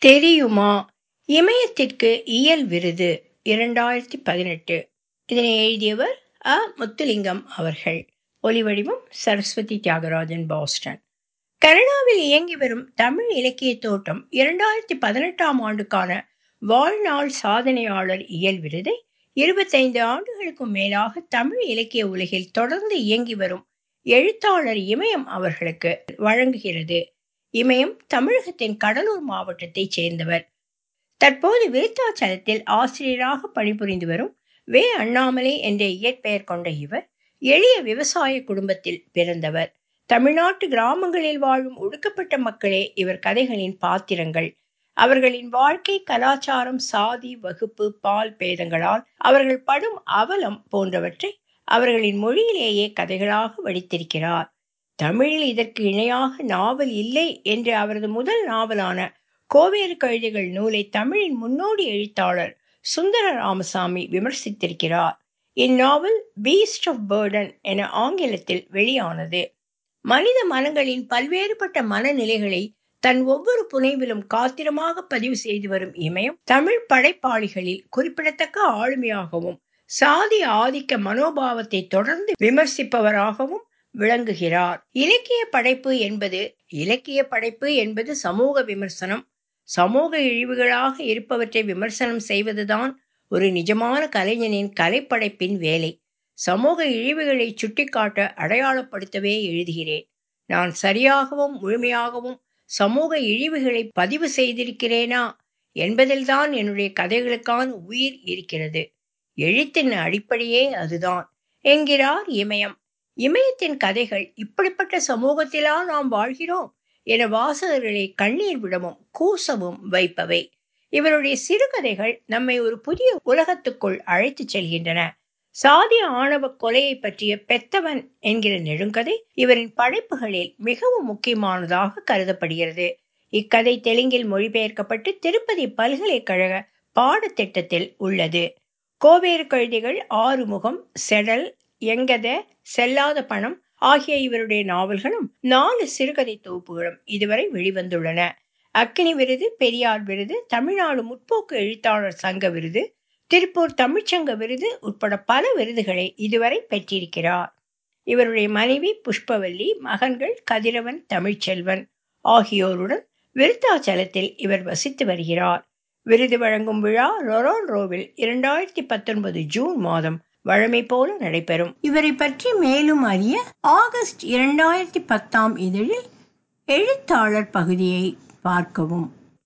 தெரியுமா இமயத்திற்கு இயல் விருது இரண்டாயிரத்தி பதினெட்டு இதனை எழுதியவர் அ முத்துலிங்கம் அவர்கள் ஒலிவடிவம் சரஸ்வதி தியாகராஜன் பாஸ்டன் கனடாவில் இயங்கி வரும் தமிழ் இலக்கிய தோட்டம் இரண்டாயிரத்தி பதினெட்டாம் ஆண்டுக்கான வாழ்நாள் சாதனையாளர் இயல் விருதை இருபத்தைந்து ஆண்டுகளுக்கும் மேலாக தமிழ் இலக்கிய உலகில் தொடர்ந்து இயங்கி வரும் எழுத்தாளர் இமயம் அவர்களுக்கு வழங்குகிறது இமயம் தமிழகத்தின் கடலூர் மாவட்டத்தைச் சேர்ந்தவர் தற்போது விருத்தாச்சலத்தில் ஆசிரியராக பணிபுரிந்து வரும் வே அண்ணாமலை என்ற இயற்பெயர் கொண்ட இவர் எளிய விவசாய குடும்பத்தில் பிறந்தவர் தமிழ்நாட்டு கிராமங்களில் வாழும் ஒடுக்கப்பட்ட மக்களே இவர் கதைகளின் பாத்திரங்கள் அவர்களின் வாழ்க்கை கலாச்சாரம் சாதி வகுப்பு பால் பேதங்களால் அவர்கள் படும் அவலம் போன்றவற்றை அவர்களின் மொழியிலேயே கதைகளாக வடித்திருக்கிறார் தமிழில் இதற்கு இணையாக நாவல் இல்லை என்ற அவரது முதல் நாவலான கோவேறு கழுதைகள் நூலை தமிழின் முன்னோடி எழுத்தாளர் சுந்தர ராமசாமி விமர்சித்திருக்கிறார் இந்நாவல் பீஸ்ட் ஆஃப் பேர்டன் என ஆங்கிலத்தில் வெளியானது மனித மனங்களின் பல்வேறுபட்ட மனநிலைகளை தன் ஒவ்வொரு புனைவிலும் காத்திரமாக பதிவு செய்து வரும் இமயம் தமிழ் படைப்பாளிகளில் குறிப்பிடத்தக்க ஆளுமையாகவும் சாதி ஆதிக்க மனோபாவத்தை தொடர்ந்து விமர்சிப்பவராகவும் விளங்குகிறார் இலக்கிய படைப்பு என்பது இலக்கிய படைப்பு என்பது சமூக விமர்சனம் சமூக இழிவுகளாக இருப்பவற்றை விமர்சனம் செய்வதுதான் ஒரு நிஜமான கலைஞனின் கலைப்படைப்பின் வேலை சமூக இழிவுகளை சுட்டிக்காட்ட அடையாளப்படுத்தவே எழுதுகிறேன் நான் சரியாகவும் முழுமையாகவும் சமூக இழிவுகளை பதிவு செய்திருக்கிறேனா என்பதில்தான் என்னுடைய கதைகளுக்கான உயிர் இருக்கிறது எழுத்தின் அடிப்படையே அதுதான் என்கிறார் இமயம் இமயத்தின் கதைகள் இப்படிப்பட்ட சமூகத்திலா நாம் வாழ்கிறோம் என வாசகர்களை கண்ணீர் விடவும் கூசவும் வைப்பவை இவருடைய சிறுகதைகள் நம்மை ஒரு புதிய உலகத்துக்குள் அழைத்துச் செல்கின்றன சாதி ஆணவ கொலையை பற்றிய பெத்தவன் என்கிற நெடுங்கதை இவரின் படைப்புகளில் மிகவும் முக்கியமானதாக கருதப்படுகிறது இக்கதை தெலுங்கில் மொழிபெயர்க்கப்பட்டு திருப்பதி பல்கலைக்கழக பாடத்திட்டத்தில் உள்ளது கோவேறு கழுதைகள் ஆறுமுகம் செடல் எங்கத செல்லாத பணம் ஆகிய இவருடைய நாவல்களும் நாலு சிறுகதை தொகுப்புகளும் இதுவரை வெளிவந்துள்ளன அக்கினி விருது பெரியார் விருது தமிழ்நாடு முற்போக்கு எழுத்தாளர் சங்க விருது திருப்பூர் தமிழ்ச்சங்க விருது உட்பட பல விருதுகளை இதுவரை பெற்றிருக்கிறார் இவருடைய மனைவி புஷ்பவல்லி மகன்கள் கதிரவன் தமிழ்ச்செல்வன் ஆகியோருடன் விருத்தாச்சலத்தில் இவர் வசித்து வருகிறார் விருது வழங்கும் விழா ரொரோன்ரோவில் இரண்டாயிரத்தி பத்தொன்பது ஜூன் மாதம் வழமை போல நடைபெறும் இவரை பற்றி மேலும் அறிய ஆகஸ்ட் இரண்டாயிரத்தி பத்தாம் இதழில் எழுத்தாளர் பகுதியை பார்க்கவும்